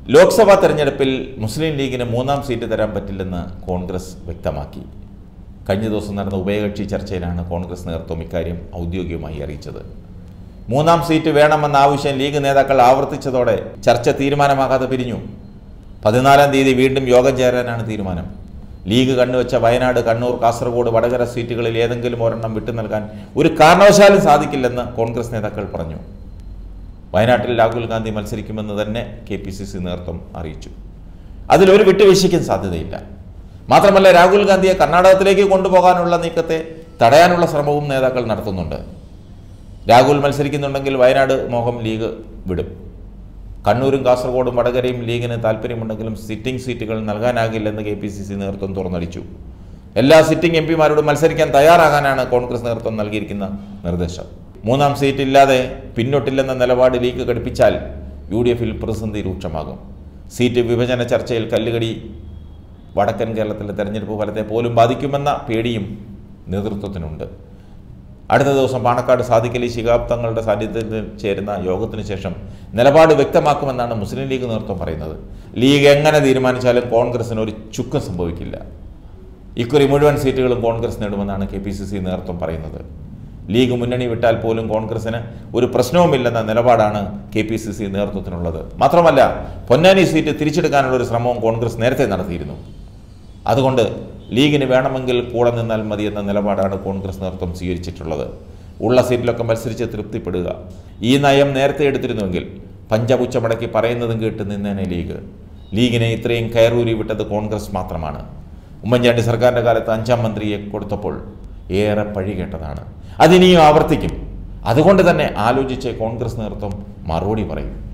ലോക്സഭാ തെരഞ്ഞെടുപ്പിൽ മുസ്ലിം ലീഗിന് മൂന്നാം സീറ്റ് തരാൻ പറ്റില്ലെന്ന് കോൺഗ്രസ് വ്യക്തമാക്കി കഴിഞ്ഞ ദിവസം നടന്ന ഉഭയകക്ഷി ചർച്ചയിലാണ് കോൺഗ്രസ് നേതൃത്വം ഇക്കാര്യം ഔദ്യോഗികമായി അറിയിച്ചത് മൂന്നാം സീറ്റ് വേണമെന്ന ആവശ്യം ലീഗ് നേതാക്കൾ ആവർത്തിച്ചതോടെ ചർച്ച തീരുമാനമാകാതെ പിരിഞ്ഞു പതിനാലാം തീയതി വീണ്ടും യോഗം ചേരാനാണ് തീരുമാനം ലീഗ് കണ്ണുവെച്ച വയനാട് കണ്ണൂർ കാസർഗോഡ് വടകര സീറ്റുകളിൽ ഏതെങ്കിലും ഒരെണ്ണം വിട്ടു നൽകാൻ ഒരു കാരണവശാലും സാധിക്കില്ലെന്ന് കോൺഗ്രസ് നേതാക്കൾ പറഞ്ഞു വയനാട്ടിൽ രാഹുൽ ഗാന്ധി മത്സരിക്കുമെന്ന് തന്നെ കെ പി സി സി നേതൃത്വം അറിയിച്ചു അതിലൊരു വിട്ടുവീഴ്ചയ്ക്കും സാധ്യതയില്ല മാത്രമല്ല രാഹുൽ ഗാന്ധിയെ കർണാടകത്തിലേക്ക് കൊണ്ടുപോകാനുള്ള നീക്കത്തെ തടയാനുള്ള ശ്രമവും നേതാക്കൾ നടത്തുന്നുണ്ട് രാഹുൽ മത്സരിക്കുന്നുണ്ടെങ്കിൽ വയനാട് മോഹം ലീഗ് വിടും കണ്ണൂരും കാസർഗോഡും വടകരയും ലീഗിന് താല്പര്യമുണ്ടെങ്കിലും സിറ്റിംഗ് സീറ്റുകൾ നൽകാനാകില്ലെന്ന് കെ പി സി സി നേതൃത്വം തുറന്നടിച്ചു എല്ലാ സിറ്റിംഗ് എം പിമാരോടും മത്സരിക്കാൻ തയ്യാറാകാനാണ് കോൺഗ്രസ് നേതൃത്വം നൽകിയിരിക്കുന്ന നിർദ്ദേശം മൂന്നാം സീറ്റ് ഇല്ലാതെ പിന്നോട്ടില്ലെന്ന നിലപാട് ലീഗ് ഘടിപ്പിച്ചാൽ യു ഡി എഫിൽ പ്രതിസന്ധി രൂക്ഷമാകും സീറ്റ് വിഭജന ചർച്ചയിൽ കല്ലുകടി വടക്കൻ കേരളത്തിലെ തെരഞ്ഞെടുപ്പ് ഫലത്തെ പോലും ബാധിക്കുമെന്ന പേടിയും നേതൃത്വത്തിനുണ്ട് അടുത്ത ദിവസം പാണക്കാട് സാദിഖലി ശിഹാബ് തങ്ങളുടെ സാന്നിധ്യത്തിൽ ചേരുന്ന യോഗത്തിന് ശേഷം നിലപാട് വ്യക്തമാക്കുമെന്നാണ് മുസ്ലിം ലീഗ് നേതൃത്വം പറയുന്നത് ലീഗ് എങ്ങനെ തീരുമാനിച്ചാലും കോൺഗ്രസിന് ഒരു ചുക്കം സംഭവിക്കില്ല ഇക്കുറി മുഴുവൻ സീറ്റുകളും കോൺഗ്രസ് നേടുമെന്നാണ് കെ പി സി സി നേതൃത്വം പറയുന്നത് ലീഗ് മുന്നണി വിട്ടാൽ പോലും കോൺഗ്രസിന് ഒരു പ്രശ്നവുമില്ലെന്ന നിലപാടാണ് കെ പി സി സി നേതൃത്വത്തിനുള്ളത് മാത്രമല്ല പൊന്നാനി സീറ്റ് തിരിച്ചെടുക്കാനുള്ള ഒരു ശ്രമവും കോൺഗ്രസ് നേരത്തെ നടത്തിയിരുന്നു അതുകൊണ്ട് ലീഗിന് വേണമെങ്കിൽ കൂടെ നിന്നാൽ മതി എന്ന നിലപാടാണ് കോൺഗ്രസ് നേതൃത്വം സ്വീകരിച്ചിട്ടുള്ളത് ഉള്ള സീറ്റിലൊക്കെ മത്സരിച്ച് തൃപ്തിപ്പെടുക ഈ നയം നേരത്തെ എടുത്തിരുന്നുവെങ്കിൽ പഞ്ചപുച്ച മടക്കി പറയുന്നതും കേട്ട് നിന്നേനെ ലീഗ് ലീഗിനെ ഇത്രയും കയറൂരി വിട്ടത് കോൺഗ്രസ് മാത്രമാണ് ഉമ്മൻചാണ്ടി സർക്കാരിൻ്റെ കാലത്ത് അഞ്ചാം മന്ത്രിയെ കൊടുത്തപ്പോൾ ഏറെ പഴി കേട്ടതാണ് അതിനിയും ആവർത്തിക്കും അതുകൊണ്ട് തന്നെ ആലോചിച്ച് കോൺഗ്രസ് നേതൃത്വം മറുപടി പറയും